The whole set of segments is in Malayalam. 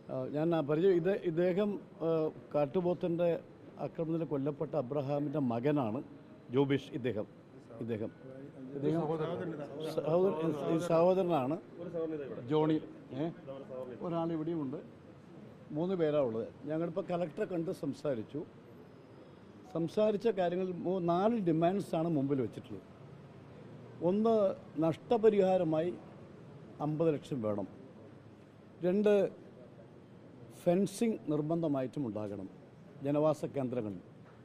ആ, ഞാൻ ആ പരിചയം ഇത് ഇദ്ദേഹം ആ, കാട്ടുപോത്തിൻ്റെ ആക്രമണത്തിൽ കൊല്ലപ്പെട്ട അബ്രഹാമിൻ്റെ മകനാണ് ജോബിഷ് ഇദ്ദേഹം ഇദ്ദേഹം ഇദ്ദേഹം സഹോദരൻ ഈ സഹോദരനാണ് ജോണി ഏ ഒരാൾ ഇവിടെയുമുണ്ട് മൂന്ന് പേരാണ് ഉള്ളത് ഞങ്ങളിപ്പോൾ കലക്ടറെ കണ്ട് സംസാരിച്ചു സംസാരിച്ച കാര്യങ്ങളിൽ മൂ- നാല് ഡിമാൻഡ്സാണ് മുമ്പിൽ വെച്ചിട്ടുള്ളത് ഒന്ന് നഷ്ടപരിഹാരമായി അമ്പത് ലക്ഷം വേണം രണ്ട് ഫെൻസിങ് നിർബന്ധമായിട്ടും ഉണ്ടാകണം ജനവാസ കേന്ദ്രങ്ങളിൽ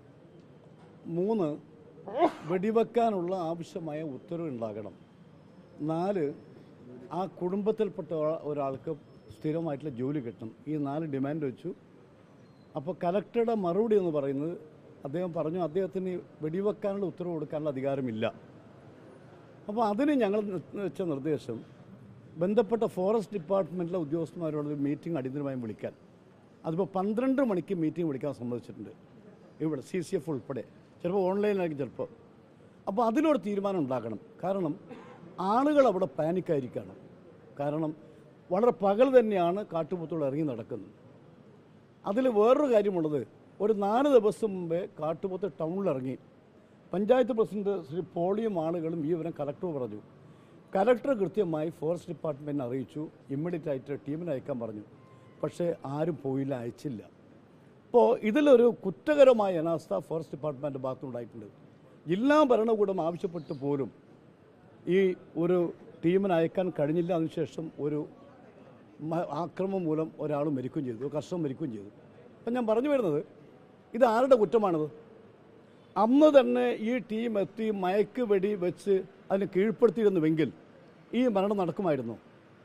മൂന്ന് വെടിവെക്കാനുള്ള ആവശ്യമായ ഉത്തരവ് ഉണ്ടാകണം നാല് ആ കുടുംബത്തിൽപ്പെട്ട ഒരാ- ഒരാൾക്ക് സ്ഥിരമായിട്ടുള്ള ജോലി കിട്ടണം ഈ നാല് ഡിമാൻഡ് വെച്ചു അപ്പോൾ കലക്ടറുടെ മറുപടി എന്ന് പറയുന്നത് അദ്ദേഹം പറഞ്ഞു അദ്ദേഹത്തിന് വെടിവെക്കാനുള്ള ഉത്തരവ് കൊടുക്കാനുള്ള അധികാരമില്ല അപ്പോൾ അതിന് ഞങ്ങൾ വെച്ച നിർദ്ദേശം ബന്ധപ്പെട്ട ഫോറസ്റ്റ് ഡിപ്പാർട്ട്മെൻറ്റിലെ ഉദ്യോഗസ്ഥന്മാരോട് ഒരു മീറ്റിംഗ് അടിയന്തരമായും വിളിക്കാൻ അതിപ്പോൾ പന്ത്രണ്ട് മണിക്ക് മീറ്റിംഗ് വിളിക്കാൻ സമ്മതിച്ചിട്ടുണ്ട് ഇവിടെ സി സി എഫ് ഉൾപ്പെടെ ചിലപ്പോൾ ഓൺലൈനിലായിരിക്കും ചിലപ്പോൾ അപ്പോൾ അതിനൊരു തീരുമാനം ഉണ്ടാക്കണം കാരണം ആളുകൾ അവിടെ പാനിക്കായിരിക്കുകയാണ് കാരണം വളരെ പകൽ തന്നെയാണ് കാട്ടുപോത്തുകൾ ഇറങ്ങി നടക്കുന്നത് അതിൽ വേറൊരു കാര്യമുള്ളത് ഒരു നാല് ദിവസം മുമ്പേ കാട്ടുപോത്ത് ടൗണിലിറങ്ങി പഞ്ചായത്ത് പ്രസിഡന്റ് ശ്രീ പോളിയും ആളുകളും ഈ വിവരം കലക്ടർ പറഞ്ഞു കലക്ടർ കൃത്യമായി ഫോറസ്റ്റ് ഡിപ്പാർട്ട്മെൻറ്റിനെ അറിയിച്ചു ഇമ്മീഡിയറ്റ് ആയിട്ട് ടീമിനെ അയക്കാൻ പറഞ്ഞു പക്ഷേ ആരും പോയില്ല അയച്ചില്ല അപ്പോൾ ഇതിലൊരു കുറ്റകരമായ അനാസ്ഥ ഫോറസ്റ്റ് ഡിപ്പാർട്ട്മെൻറ്റ് ഭാഗത്തുണ്ടായിട്ടുണ്ട് ജില്ലാ ഭരണകൂടം ആവശ്യപ്പെട്ട് പോലും ഈ ഒരു ടീമിനെ അയക്കാൻ കഴിഞ്ഞില്ല അതിനുശേഷം ഒരു മ- ആക്രമം മൂലം ഒരാൾ മരിക്കുകയും ചെയ്തു ഒരു കർഷകൻ മരിക്കുകയും ചെയ്തു അപ്പം ഞാൻ പറഞ്ഞു വരുന്നത് ഇത് ആരുടെ കുറ്റമാണിത് അന്ന് തന്നെ ഈ ടീം എത്തി മയക്ക് വെടി വെച്ച് അതിനെ കീഴ്പ്പെടുത്തിയിരുന്നുവെങ്കിൽ ഈ മരണം നടക്കുമായിരുന്നു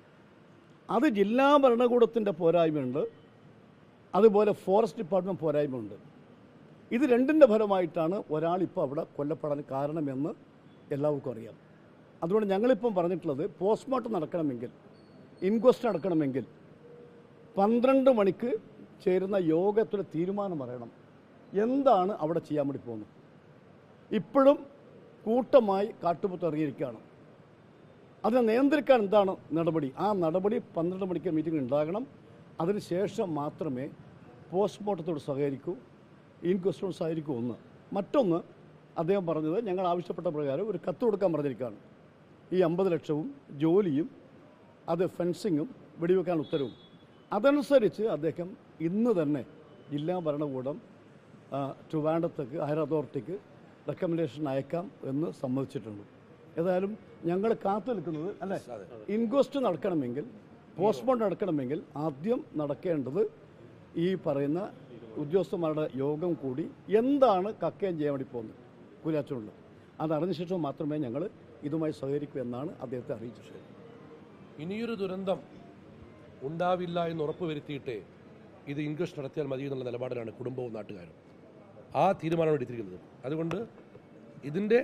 അത് ജില്ലാ ഭരണകൂടത്തിൻ്റെ പോരായ്മയുണ്ട് അതുപോലെ ഫോറസ്റ്റ് ഡിപ്പാർട്ട്മെൻറ്റ് പോരായ്മയുണ്ട് ഇത് രണ്ടിൻ്റെ ഫലമായിട്ടാണ് ഒരാളിപ്പോൾ അവിടെ കൊല്ലപ്പെടാൻ കാരണമെന്ന് എല്ലാവർക്കും അറിയാം അതുകൊണ്ട് ഞങ്ങളിപ്പം പറഞ്ഞിട്ടുള്ളത് പോസ്റ്റ്മോർട്ടം നടക്കണമെങ്കിൽ ഇൻക്വസ്റ്റ് നടക്കണമെങ്കിൽ പന്ത്രണ്ട് മണിക്ക് ചേരുന്ന യോഗത്തിൽ തീരുമാനം പറയണം എന്താണ് അവിടെ ചെയ്യാൻ വേണ്ടി പോകുന്നത് ഇപ്പോഴും കൂട്ടമായി കാട്ടുപുത്ത് ഇറങ്ങിയിരിക്കുകയാണ് അതിനെ നിയന്ത്രിക്കാൻ എന്താണ് നടപടി ആ നടപടി പന്ത്രണ്ട് മണിക്ക് മീറ്റിംഗ് ഉണ്ടാകണം അതിനുശേഷം മാത്രമേ പോസ്റ്റ്മോർട്ടത്തോട് സഹകരിക്കൂ ഇൻക്വസ്റ്റോട് സഹകരിക്കൂ ഒന്ന് മറ്റൊന്ന് അദ്ദേഹം പറഞ്ഞത് ഞങ്ങൾ ആവശ്യപ്പെട്ട പ്രകാരം ഒരു കത്ത് കൊടുക്കാൻ പറഞ്ഞിരിക്കുകയാണ് ഈ അമ്പത് ലക്ഷവും ജോലിയും അത് ഫെൻസിങ്ങും വെടിവെക്കാൻ ഉത്തരവും അതനുസരിച്ച് അദ്ദേഹം ഇന്ന് തന്നെ ജില്ലാ ഭരണകൂടം ആ, ട്രിവാൻഡത്തേക്ക് ഹയർ അതോറിറ്റിക്ക് റെക്കമെൻഡേഷൻ അയക്കാം എന്ന് സമ്മതിച്ചിട്ടുണ്ട് ഏതായാലും ഞങ്ങൾ കാത്തു നിൽക്കുന്നത് അല്ലേ ഇൻക്വസ്റ്റ് നടക്കണമെങ്കിൽ പോസ്റ്റ്മോർട്ടം നടക്കണമെങ്കിൽ ആദ്യം നടക്കേണ്ടത് ഈ പറയുന്ന ഉദ്യോഗസ്ഥന്മാരുടെ യോഗം കൂടി എന്താണ് കക്കയം ചെയ്യാൻ വേണ്ടി പോകുന്നത് കൂലാച്ചുണ്ട് അതറിഞ്ഞ ശേഷം മാത്രമേ ഞങ്ങൾ ഇതുമായി സഹകരിക്കൂ എന്നാണ് അദ്ദേഹത്തെ അറിയിച്ചത് ഇനിയൊരു ദുരന്തം ഉണ്ടാവില്ല എന്ന് ഉറപ്പുവരുത്തിയിട്ടേ ഇത് ഇൻക്വസ്റ്റ് നടത്തിയാൽ മതി എന്നുള്ള നിലപാടിലാണ് കുടുംബവും നാട്ടുകാരും ആ തീരുമാനമാണ് എടുത്തിരിക്കുന്നത് അതുകൊണ്ട് ഇതിൻ്റെ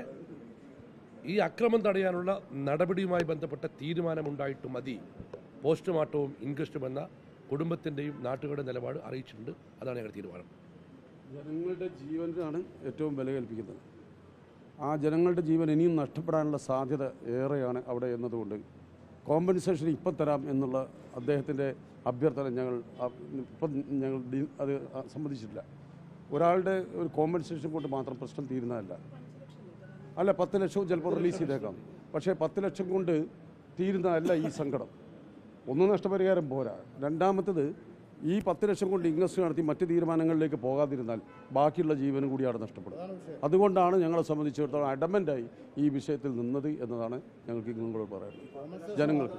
ഈ അക്രമം തടയാനുള്ള നടപടിയുമായി ബന്ധപ്പെട്ട തീരുമാനമുണ്ടായിട്ട് മതി പോസ്റ്റ്മോർട്ടവും ഇൻക്വസ്റ്റും എന്ന കുടുംബത്തിൻ്റെയും നാട്ടുകാരുടെ നിലപാട് അറിയിച്ചിട്ടുണ്ട് അതാണ് ഞങ്ങളുടെ തീരുമാനം ജനങ്ങളുടെ ജീവനാണ് ഏറ്റവും വില കൽപ്പിക്കുന്നത് ആ ജനങ്ങളുടെ ജീവൻ ഇനിയും നഷ്ടപ്പെടാനുള്ള സാധ്യത ഏറെയാണ് അവിടെ എന്നതുകൊണ്ട് കോമ്പൻസേഷൻ ഇപ്പം തരാം എന്നുള്ള അദ്ദേഹത്തിൻ്റെ അഭ്യർത്ഥന ഞങ്ങൾ അ- ഇപ്പം ഞങ്ങൾ ഡി- അത് സമ്മതിച്ചിട്ടില്ല ഒരാളുടെ ഒരു കോമ്പൻസേഷൻ കൊണ്ട് മാത്രം പ്രശ്നം തീരുന്നതല്ല അല്ല പത്ത് ലക്ഷവും ചിലപ്പോൾ റിലീസ് ചെയ്തേക്കാം പക്ഷേ പത്ത് ലക്ഷം കൊണ്ട് തീരുന്നതല്ല ഈ സങ്കടം ഒന്ന് നഷ്ടപരിഹാരം പോരാ രണ്ടാമത്തത് ഈ പത്ത് ലക്ഷം കൊണ്ട് ഇൻവെസ്റ്റ് നടത്തി മറ്റ് തീരുമാനങ്ങളിലേക്ക് പോകാതിരുന്നാൽ ബാക്കിയുള്ള ജീവനും കൂടി അവിടെ നഷ്ടപ്പെടും അതുകൊണ്ടാണ് ഞങ്ങളെ സംബന്ധിച്ചിടത്തോളം അഡമൻ്റായി ഈ വിഷയത്തിൽ നിന്നത് എന്നതാണ് ഞങ്ങൾക്ക് നിങ്ങളോട് പറയുന്നത് ജനങ്ങൾക്ക്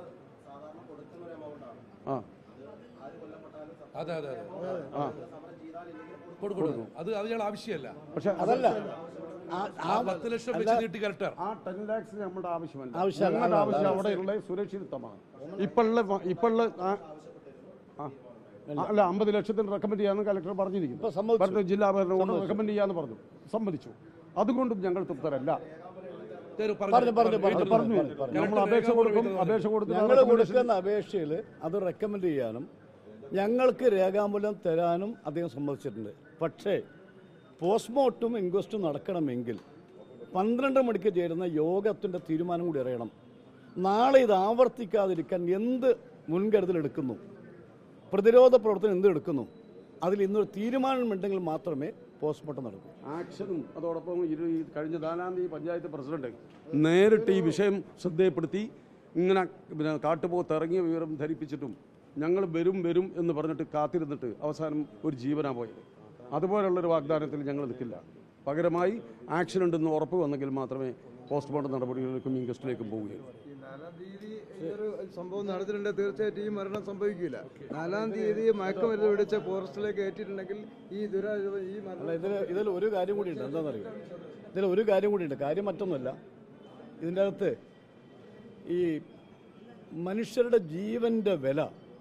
ആ അതെ അതെ അതെ ആ കൊടുക്കണം അത് അത് ഞങ്ങൾ ആവശ്യമല്ല പക്ഷേ അതല്ല ആ ആ പത്ത് ലക്ഷം വെച്ച് നീട്ടി കലക്ടർ ആ ടെൻ ലാക്സ് നമ്മുടെ ആവശ്യമല്ല ആവശ്യമല്ല. ഞങ്ങളുടെ ആവശ്യം അവിടെയുള്ള സുരക്ഷിതത്വമാണ് ഇപ്പോഴുള്ള ഇപ്പോഴുള്ള ആ- ആ. അല്ല അമ്പത് ലക്ഷത്തിന് റെക്കമെൻഡ് ചെയ്യാന്ന് കലക്ടർ ഇപ്പൊ പറഞ്ഞിരിക്കുന്നു സമ്മതിച്ചു. പറഞ്ഞു ജില്ലാ ഭരണകൂടം റെക്കമെൻഡ് ചെയ്യാന്ന് പറഞ്ഞു സമ്മതിച്ചു അതുകൊണ്ടും ഞങ്ങൾ തൃപ്തരല്ല പറഞ്ഞു പറഞ്ഞു പറഞ്ഞു പറഞ്ഞു നമ്മൾ അപേക്ഷ കൊടുക്കും അപേക്ഷ കൊടുത്ത് ഞങ്ങൾ കൊടുക്കുന്ന അപേക്ഷയിൽ അത് റെക്കമെൻഡ് ചെയ്യാനും ഞങ്ങൾക്ക് രേഖാമൂലം തരാനും അദ്ദേഹം സമ്മതിച്ചിട്ടുണ്ട് പക്ഷേ പോസ്റ്റ്മോർട്ടം ഇൻക്വസ്റ്റും നടക്കണമെങ്കിൽ പന്ത്രണ്ട് മണിക്ക് ചേരുന്ന യോഗത്തിൻ്റെ തീരുമാനം കൂടി അറിയണം നാളെ ഇത് ആവർത്തിക്കാതിരിക്കാൻ എന്ത് മുൻകരുതലെടുക്കുന്നു പ്രതിരോധ പ്രവർത്തനം എന്തെടുക്കുന്നു അതിൽ ഇന്നൊരു തീരുമാനമുണ്ടെങ്കിൽ മാത്രമേ പോസ്റ്റ്മോർട്ടം നടക്കൂ ആക്ഷനും അതോടൊപ്പം ഇരു ഈ കഴിഞ്ഞ നാലാം തീയതി പഞ്ചായത്ത് പ്രസിഡന്റ് നേരിട്ട് ഈ വിഷയം ശ്രദ്ധയപ്പെടുത്തി ഇങ്ങനെ പിന്നെ കാട്ടുപോത്ത് ഇറങ്ങിയ വിവരം ധരിപ്പിച്ചിട്ടും ഞങ്ങൾ വരും വരും എന്ന് പറഞ്ഞിട്ട് കാത്തിരുന്നിട്ട് അവസാനം ഒരു ജീവനാ പോയത് അതുപോലുള്ളൊരു വാഗ്ദാനത്തിൽ ഞങ്ങൾ നിൽക്കില്ല പകരമായി ആക്ഷൻ ഉണ്ടെന്ന് ഉറപ്പ് വന്നെങ്കിൽ മാത്രമേ പോസ്റ്റ്മോർട്ടം നടപടികളിലേക്കും ഇൻക്വസ്റ്റിലേക്കും പോവുകയുള്ളൂ ഈ നാലാം തീയതി ഈ ഒരു സംഭവം നടന്നിട്ടുണ്ട് തീർച്ചയായിട്ടും ഈ മരണം സംഭവിക്കില്ല നാലാം തീയതി മയക്കുമരുന്ന് പിടിച്ച് ഫോറസ്റ്റിലേക്ക് ഏറ്റിട്ടുണ്ടെങ്കിൽ ഈ ദുര ഈ മരണം അല്ല ഇതിൽ ഇതിൽ ഒരു കാര്യം കൂടിയുണ്ട് എന്താണെന്നറിയോ ഇതിൽ ഒരു കാര്യം കൂടിയുണ്ട് കാര്യം മറ്റൊന്നുമല്ല ഇതിൻ്റെ അകത്ത് ഈ മനുഷ്യരുടെ ജീവന്റെ വില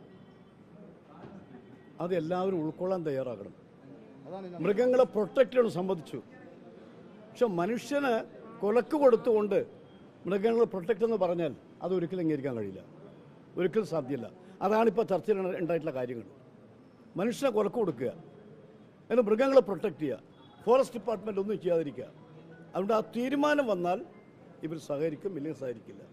അത് എല്ലാവരും ഉൾക്കൊള്ളാൻ തയ്യാറാകണം മൃഗങ്ങളെ പ്രൊട്ടക്റ്റ് ചെയ്യണം സംബന്ധിച്ചു പക്ഷെ മനുഷ്യന് കൊലക്ക് കൊടുത്തുകൊണ്ട് മൃഗങ്ങളെ പ്രൊട്ടക്റ്റ് എന്ന് പറഞ്ഞാൽ അത് ഒരിക്കലും അംഗീകരിക്കാൻ കഴിയില്ല ഒരിക്കലും സാധ്യമല്ല അതാണിപ്പോൾ ചർച്ചയിൽ ഉണ്ടായിട്ടുള്ള കാര്യങ്ങൾ മനുഷ്യനെ കൊലക്ക് കൊടുക്കുക എന്നിട്ട് മൃഗങ്ങളെ പ്രൊട്ടക്റ്റ് ചെയ്യുക ഫോറസ്റ്റ് ഡിപ്പാർട്ട്മെന്റ് ഒന്നും ചെയ്യാതിരിക്കുക അതുകൊണ്ട് ആ തീരുമാനം വന്നാൽ ഇവർ സഹകരിക്കും ഇല്ലെങ്കിൽ സഹകരിക്കില്ല